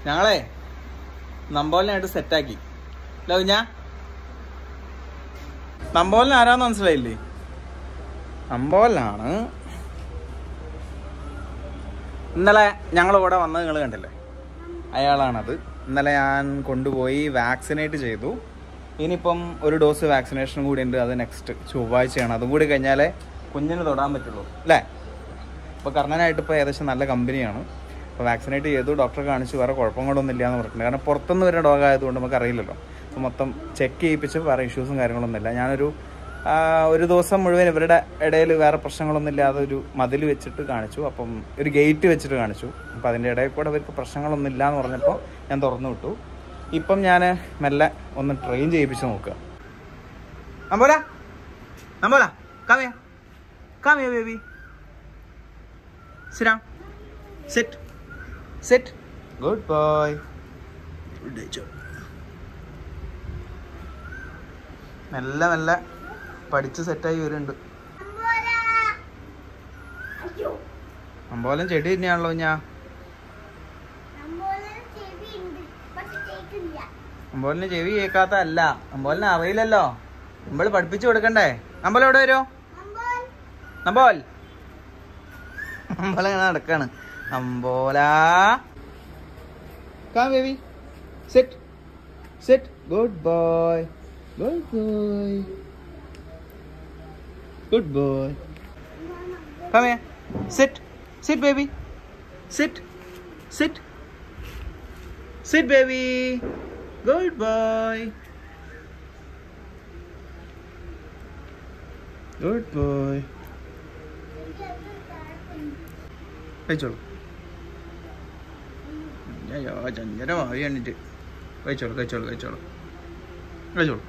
ഞങ്ങളെ നമ്പോലിനായിട്ട് സെറ്റാക്കി അല്ല കുഞ്ഞാ നമ്പോലിന് ആരാന്ന് മനസ്സിലായില്ലേ നമ്പോലിനാണ് ഇന്നലെ ഞങ്ങൾ ഇവിടെ വന്നത് നിങ്ങൾ കണ്ടില്ലേ അയാളാണത് ഇന്നലെ ഞാൻ കൊണ്ടുപോയി വാക്സിനേറ്റ് ചെയ്തു ഇനിയിപ്പം ഒരു ഡോസ് വാക്സിനേഷൻ കൂടി ഉണ്ട് അത് നെക്സ്റ്റ് ചൊവ്വാഴ്ചയാണ് അതും കൂടി കഴിഞ്ഞാലേ കുഞ്ഞിന് തൊടാൻ പറ്റുള്ളൂ അല്ലേ ഇപ്പോൾ കർണനായിട്ട് ഇപ്പോൾ ഏകദേശം നല്ല കമ്പനിയാണ് അപ്പോൾ വാക്സിനേറ്റ് ചെയ്തു ഡോക്ടറെ കാണിച്ചു വേറെ കുഴപ്പങ്ങളൊന്നും ഇല്ല എന്ന് പറഞ്ഞിട്ടുണ്ട് കാരണം പുറത്തുനിന്ന് വരുന്ന ഡോഗ് ആയതുകൊണ്ട് നമുക്ക് അറിയില്ലല്ലോ അപ്പോൾ മൊത്തം ചെക്ക് ചെയ്യിപ്പിച്ച് വേറെ ഇഷ്യൂസും കാര്യങ്ങളൊന്നും ഇല്ല ഞാനൊരു ആ, ഒരു ദിവസം മുഴുവൻ ഇവരുടെ ഇടയിൽ വേറെ പ്രശ്നങ്ങളൊന്നും ഇല്ലാതെ ഒരു മതിൽ വെച്ചിട്ട് കാണിച്ചു അപ്പം ഒരു ഗേറ്റ് വെച്ചിട്ട് കാണിച്ചു അപ്പം അതിൻ്റെ ഇടയിൽ കൂടെ അവർക്ക് പ്രശ്നങ്ങളൊന്നും ഇല്ല എന്ന് പറഞ്ഞപ്പോൾ ഞാൻ തുറന്നു വിട്ടു ഇപ്പം ഞാൻ മെല്ലെ ഒന്ന് ട്രെയിൻ ചെയ്യിപ്പിച്ച് നോക്കുക നമ്പോല നമ്പോല കാമിയ കാമിയ baby Sit down. Sit. Sit. Good boy. Good job. മെല്ലെ മെല്ലെ പഠിച്ച് സെറ്റായി വരുന്നുണ്ട് അയ്യോ അമ്പോലം ചെടി തന്നെയാണല്ലോ ഞാൻ നമ്മളെ ചെവി ഉണ്ട് പക്ഷെ കേൾക്കില്ല അമ്പോലിന് ചെവി കേൾക്കാത്ത അല്ല അമ്പോലിന് അറിയില്ലല്ലോ നമ്മൾ പഠിപ്പിച്ചു കൊടുക്കണ്ടേ അമ്പോല എവിടെ വരുമോ നമ്മൾ നമ്പോൽ അമ്പോല ഇങ്ങനെ നടക്കാണ് അമ്പോല കാ baby sit sit good boy good boy good boy Come here. Sit. Sit, baby. Sit. Sit. Sit, baby. Good boy. Good boy. കഴിച്ചോളൂ അയ്യോ ചഞ്ചരമായി കണ്ടിട്ട് കഴിച്ചോളൂ കഴിച്ചോളൂ കഴിച്ചോളൂ കഴിച്ചോളൂ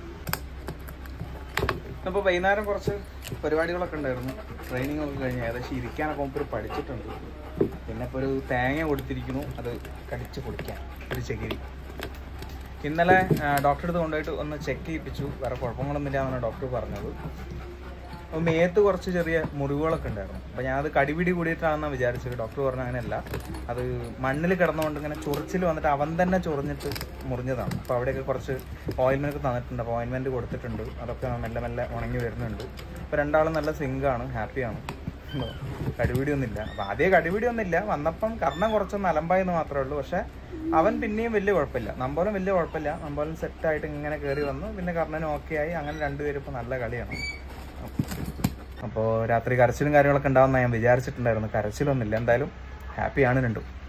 അപ്പോൾ വൈകുന്നേരം കുറച്ച് പരിപാടികളൊക്കെ ഉണ്ടായിരുന്നു ട്രെയിനിങ് ഒക്കെ കഴിഞ്ഞ് ഏകദേശം ഇരിക്കാനൊക്കെ മുമ്പ് ഒരു പഠിച്ചിട്ടുണ്ട് പിന്നെ ഇപ്പോൾ ഒരു തേങ്ങ കൊടുത്തിരിക്കുന്നു അത് കടിച്ച് പൊടിക്കാൻ ഒരു ചകിരി ഇന്നലെ ഡോക്ടറെ അടുത്ത് കൊണ്ടുപോയിട്ട് ഒന്ന് ചെക്ക് ചെയ്യിപ്പിച്ചു വേറെ കുഴപ്പങ്ങളൊന്നുമില്ല എന്നാണ് ഡോക്ടർ പറഞ്ഞത് അപ്പോൾ മേത്ത് കുറച്ച് ചെറിയ മുറിവുകളൊക്കെ ഉണ്ടായിരുന്നു അപ്പോൾ ഞാനത് കടിപിടി കൂടിയിട്ടാണെന്നാണ് വിചാരിച്ചത് ഡോക്ടർ പറഞ്ഞു അങ്ങനെയല്ല അത് മണ്ണിൽ കിടന്നുകൊണ്ട് ഇങ്ങനെ ചൊറിച്ചിൽ വന്നിട്ട് അവൻ തന്നെ ചൊറിഞ്ഞിട്ട് മുറിഞ്ഞതാണ് അപ്പോൾ അവിടെയൊക്കെ കുറച്ച് ഓയിൻമെൻറ്റ് തന്നിട്ടുണ്ട് അപ്പോൾ ഓയിൻമെൻറ്റ് കൊടുത്തിട്ടുണ്ട് അതൊക്കെ മെല്ലെ മെല്ലെ ഉണങ്ങി വരുന്നുണ്ട് അപ്പോൾ രണ്ടാളും നല്ല സിങ്കാണ് ഹാപ്പിയാണ് കടിപിടിയൊന്നുമില്ല അപ്പോൾ ആദ്യം കടിപിടിയൊന്നുമില്ല വന്നപ്പം കർണം കുറച്ചൊന്ന് അലമ്പായെന്ന് മാത്രമേ ഉള്ളൂ പക്ഷേ അവൻ പിന്നെയും വലിയ കുഴപ്പമില്ല നമ്പോലും വലിയ കുഴപ്പമില്ല നമ്പോലും സെറ്റായിട്ട് ഇങ്ങനെ കയറി വന്നു പിന്നെ കർണനും ഓക്കെ ആയി അങ്ങനെ രണ്ടുപേരും ഇപ്പോൾ നല്ല കളിയാണ് അപ്പോൾ രാത്രി കരച്ചിലും കാര്യങ്ങളൊക്കെ ഉണ്ടാവുമെന്ന് ഞാൻ വിചാരിച്ചിട്ടുണ്ടായിരുന്നു കരച്ചിലൊന്നുമില്ല എന്തായാലും ഹാപ്പിയാണ് രണ്ടും